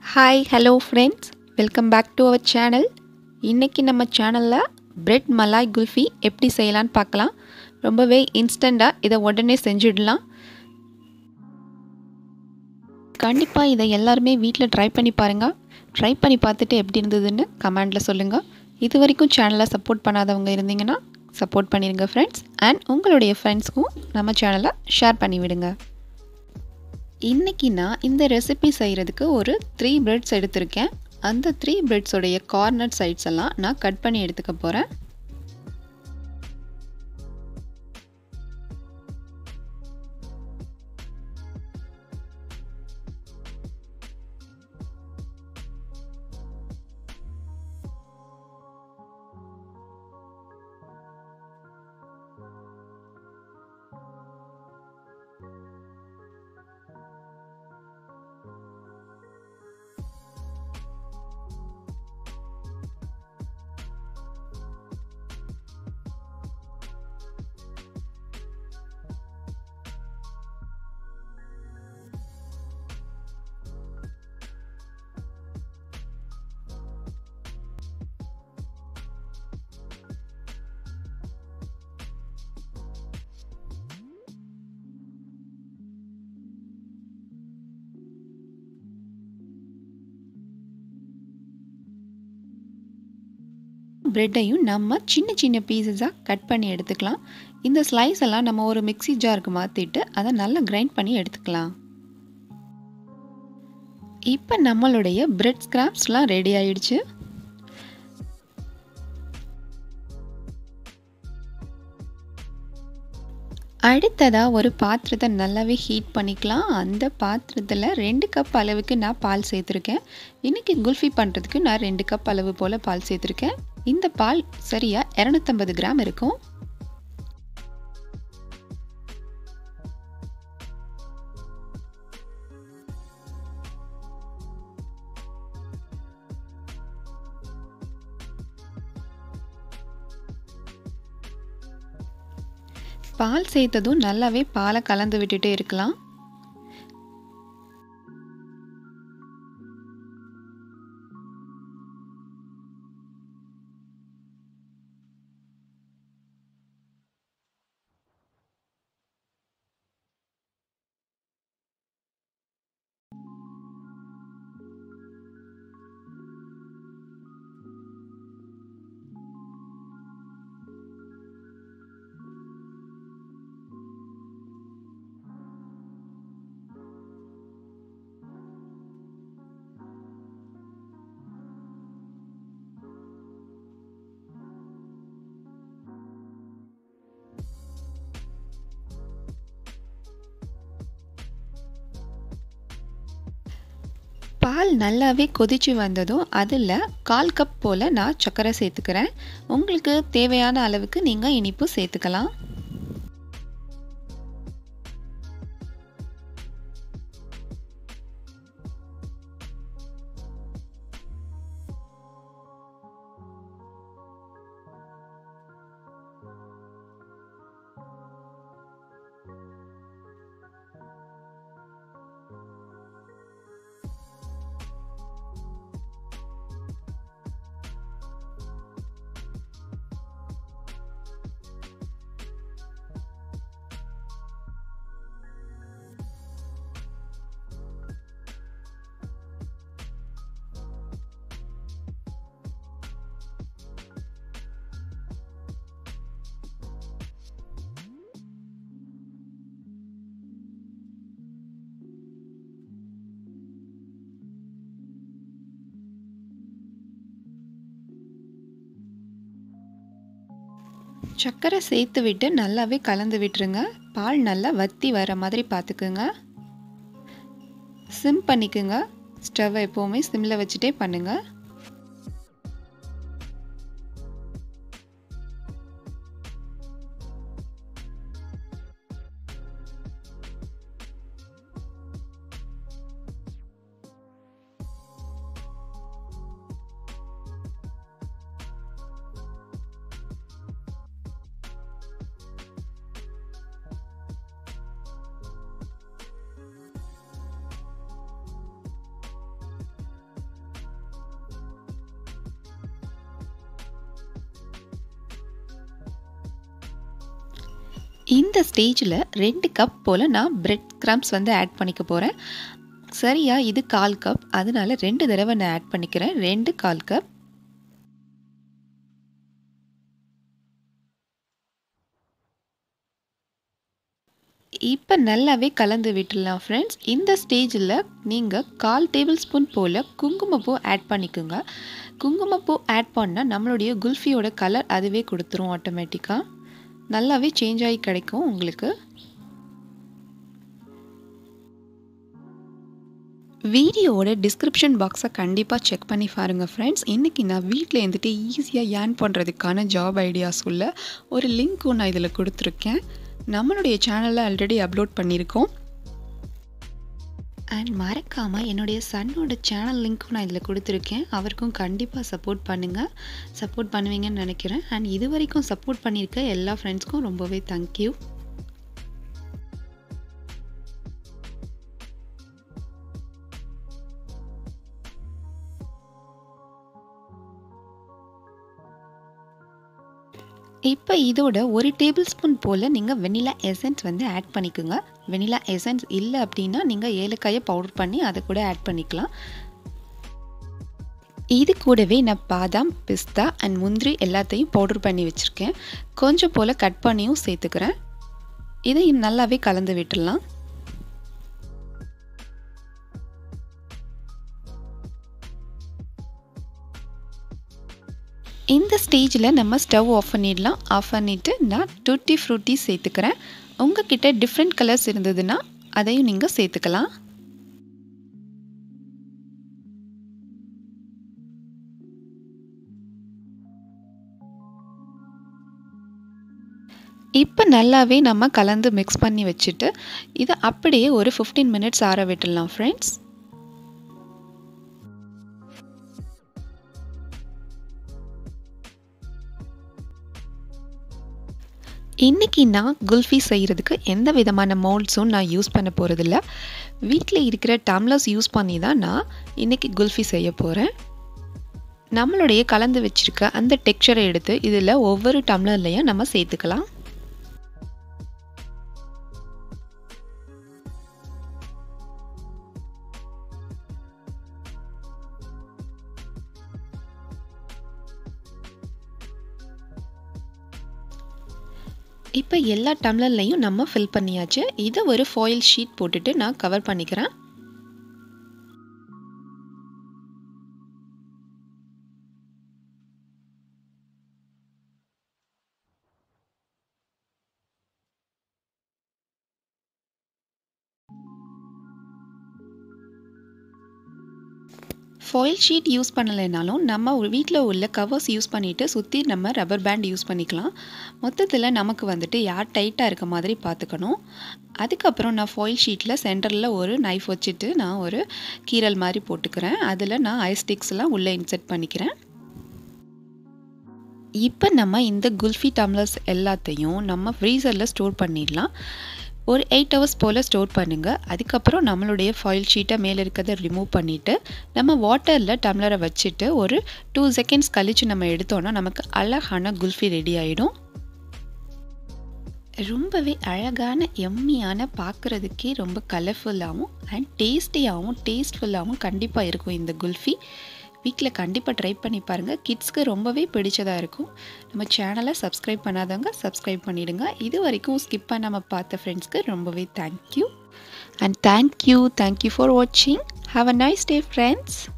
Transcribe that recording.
hi hello friends welcome back to our channel இன்றைக்கி நம்ம சேனலில் பிரெட் மலாய் குல்ஃபி எப்படி செய்யலான்னு பார்க்கலாம் ரொம்பவே இன்ஸ்டண்ட்டாக இதை உடனே செஞ்சிடலாம் கண்டிப்பாக இதை எல்லாருமே வீட்டில் ட்ரை பண்ணி பாருங்கள் ட்ரை பண்ணி பார்த்துட்டு எப்படி இருந்ததுன்னு கமெண்டில் சொல்லுங்கள் இது வரைக்கும் சேனலை சப்போர்ட் பண்ணாதவங்க இருந்தீங்கன்னா சப்போர்ட் பண்ணிடுங்க ஃப்ரெண்ட்ஸ் அண்ட் உங்களுடைய ஃப்ரெண்ட்ஸ்க்கும் நம்ம சேனலை ஷேர் பண்ணி விடுங்க இன்றைக்கி நான் இந்த ரெசிபி செய்கிறதுக்கு ஒரு த்ரீ பிரெட்ஸ் எடுத்திருக்கேன் அந்த த்ரீ பிரெட்ஸோடைய கார்னர் சைட்ஸ் எல்லாம் நான் கட் பண்ணி எடுத்துக்க போகிறேன் ப்ரெட்டையும் நம்ம சின்ன சின்ன பீசஸாக கட் பண்ணி எடுத்துக்கலாம் இந்த ஸ்லைஸ் எல்லாம் நம்ம ஒரு மிக்சி ஜாருக்கு மாற்றிட்டு அதை நல்லா கிரைண்ட் பண்ணி எடுத்துக்கலாம் இப்போ நம்மளுடைய பிரெட் ஸ்கிராப்ஸ்லாம் ரெடி ஆயிடுச்சு அடுத்ததாக ஒரு பாத்திரத்தை நல்லாவே ஹீட் பண்ணிக்கலாம் அந்த பாத்திரத்தில் ரெண்டு கப் அளவுக்கு நான் பால் சேர்த்துருக்கேன் இன்றைக்கி குல்ஃபி பண்ணுறதுக்கு நான் ரெண்டு கப் அளவு போல் பால் சேர்த்துருக்கேன் இந்த பால் சரியாக இரநூத்தம்பது கிராம் இருக்கும் பால் சேர்த்ததும் நல்லாவே பாலை கலந்து விட்டுட்டே இருக்கலாம் பால் நல்லாவே கொதிச்சு வந்ததும் அதில் கால் கப் போல் நான் சர்க்கரை சேர்த்துக்கிறேன் உங்களுக்கு தேவையான அளவுக்கு நீங்கள் இனிப்பு சேர்த்துக்கலாம் சர்க்கரை சேர்த்து விட்டு நல்லாவே கலந்து விட்டுருங்க பால் நல்லா வத்தி வர மாதிரி பார்த்துக்குங்க சிம் பண்ணிக்குங்க ஸ்டவ்வை எப்போவுமே சிம்மில் வச்சுட்டே பண்ணுங்கள் இந்த ஸ்டேஜில் ரெண்டு கப் போல் நான் பிரெட் கிரம்ஸ் வந்து ஆட் பண்ணிக்க போகிறேன் சரியா இது கால் கப் அதனால ரெண்டு தடவை நான் ஆட் பண்ணிக்கிறேன் ரெண்டு கால் கப் இப்போ நல்லாவே கலந்து விட்டுடலாம் ஃப்ரெண்ட்ஸ் இந்த ஸ்டேஜில் நீங்கள் கால் டேபிள் ஸ்பூன் போல் குங்குமப்பூ ஆட் பண்ணிக்கோங்க குங்குமப்பூ ஆட் பண்ணால் நம்மளுடைய குல்ஃபியோட கலர் அதுவே கொடுத்துரும் ஆட்டோமேட்டிக்காக நல்லாவே சேஞ்ச் ஆகி கிடைக்கும் உங்களுக்கு வீடியோவோட டிஸ்கிரிப்ஷன் பாக்ஸை கண்டிப்பாக செக் பண்ணி பாருங்கள் ஃப்ரெண்ட்ஸ் இன்றைக்கி நான் வீட்டில் இருந்துட்டு ஈஸியாக ஏர்ன் பண்ணுறதுக்கான ஜாப் ஐடியாஸ் உள்ள ஒரு லிங்க்கும் நான் இதில் கொடுத்துருக்கேன் நம்மளுடைய சேனலில் ஆல்ரெடி அப்லோட் பண்ணியிருக்கோம் அண்ட் மறக்காமல் என்னுடைய சன்னோட சேனல் லிங்க்கும் நான் இதில் கொடுத்துருக்கேன் அவருக்கும் கண்டிப்பாக சப்போர்ட் பண்ணுங்கள் சப்போர்ட் பண்ணுவீங்கன்னு நினைக்கிறேன் அண்ட் இது வரைக்கும் சப்போர்ட் பண்ணியிருக்க எல்லா ஃப்ரெண்ட்ஸ்க்கும் ரொம்பவே தேங்க்யூ இப்போ இதோட ஒரு டேபிள் ஸ்பூன் போல் நீங்கள் வெனிலா எசன்ஸ் வந்து ஆட் பண்ணிக்கோங்க வெனிலா எசன்ஸ் இல்லை அப்படின்னா நீங்கள் ஏலக்காயை பவுடர் பண்ணி அதை கூட ஆட் பண்ணிக்கலாம் இது கூடவே நான் பாதாம் பிஸ்தா அண்ட் முந்திரி எல்லாத்தையும் பவுடர் பண்ணி வச்சுருக்கேன் கொஞ்சம் போல் கட் பண்ணியும் சேர்த்துக்கிறேன் இதையும் நல்லாவே கலந்து விட்டுடலாம் இந்த ஸ்டேஜில் நம்ம ஸ்டவ் ஆஃப் பண்ணிடலாம் ஆஃப் பண்ணிவிட்டு நான் டூட்டி ஃப்ரூட்டி சேர்த்துக்கிறேன் உங்ககிட்ட டிஃப்ரெண்ட் கலர்ஸ் இருந்ததுன்னா அதையும் நீங்கள் சேர்த்துக்கலாம் இப்போ நல்லாவே நம்ம கலந்து மிக்ஸ் பண்ணி வச்சுட்டு இதை அப்படியே ஒரு ஃபிஃப்டீன் மினிட்ஸ் ஆற விட்டுடலாம் ஃப்ரெண்ட்ஸ் இன்றைக்கி நான் குல்ஃபி செய்கிறதுக்கு எந்த விதமான மோல்ட்ஸும் நான் யூஸ் பண்ண போகிறதில்ல வீட்டில் இருக்கிற டம்ளர்ஸ் யூஸ் பண்ணி தான் நான் இன்றைக்கி குல்ஃபி செய்ய போகிறேன் நம்மளுடைய கலந்து வச்சுருக்க அந்த டெக்ஸ்சரை எடுத்து இதில் ஒவ்வொரு டம்ளர்லையும் நம்ம சேர்த்துக்கலாம் இப்போ எல்லா டம்ளர்லையும் நம்ம ஃபில் பண்ணியாச்சு இதை ஒரு ஃபாயில் ஷீட் போட்டுட்டு நான் கவர் பண்ணிக்கிறேன் ஃபாயில் ஷீட் யூஸ் பண்ணலைனாலும் நம்ம வீட்டில் உள்ள கவர்ஸ் யூஸ் பண்ணிவிட்டு சுற்றி நம்ம ரப்பர் பேண்ட் யூஸ் பண்ணிக்கலாம் மொத்தத்தில் நமக்கு வந்துட்டு யார் டைட்டாக இருக்க மாதிரி பார்த்துக்கணும் அதுக்கப்புறம் நான் ஃபாயில் ஷீட்டில் சென்டரில் ஒரு நைஃப் வச்சுட்டு நான் ஒரு கீரல் மாதிரி போட்டுக்கிறேன் அதில் நான் ஐஸ்டிக்ஸ்லாம் உள்ளே இன்செர்ட் பண்ணிக்கிறேன் இப்போ நம்ம இந்த குல்ஃபி டம்ளர்ஸ் எல்லாத்தையும் நம்ம ஃப்ரீசரில் ஸ்டோர் பண்ணிடலாம் ஒரு எயிட் ஹவர்ஸ் போல் ஸ்டோர் பண்ணுங்கள் அதுக்கப்புறம் நம்மளுடைய ஃபாயில் ஷீட்டை மேலே இருக்கிறத ரிமூவ் பண்ணிவிட்டு நம்ம வாட்டரில் டம்ளரை வச்சுட்டு ஒரு டூ செகண்ட்ஸ் கழித்து நம்ம எடுத்தோன்னா நமக்கு அழகான குல்ஃபி ரெடி ஆகிடும் ரொம்பவே அழகான எம்மியான பார்க்குறதுக்கே ரொம்ப கலர்ஃபுல்லாகவும் அண்ட் டேஸ்டியாகவும் டேஸ்ட்ஃபுல்லாகவும் கண்டிப்பாக இருக்கும் இந்த குல்ஃபி வீட்டில் கண்டிப்பாக ட்ரை பண்ணி பாருங்கள் கிட்ஸ்க்கு ரொம்பவே பிடிச்சதாக இருக்கும் நம்ம சேனலை சப்ஸ்கிரைப் பண்ணாதவங்க சப்ஸ்கிரைப் பண்ணிவிடுங்க இது வரைக்கும் ஸ்கிப் பண்ணாமல் பார்த்த ஃப்ரெண்ட்ஸ்க்கு ரொம்பவே thank you and thank you thank you for வாட்சிங் have a nice day friends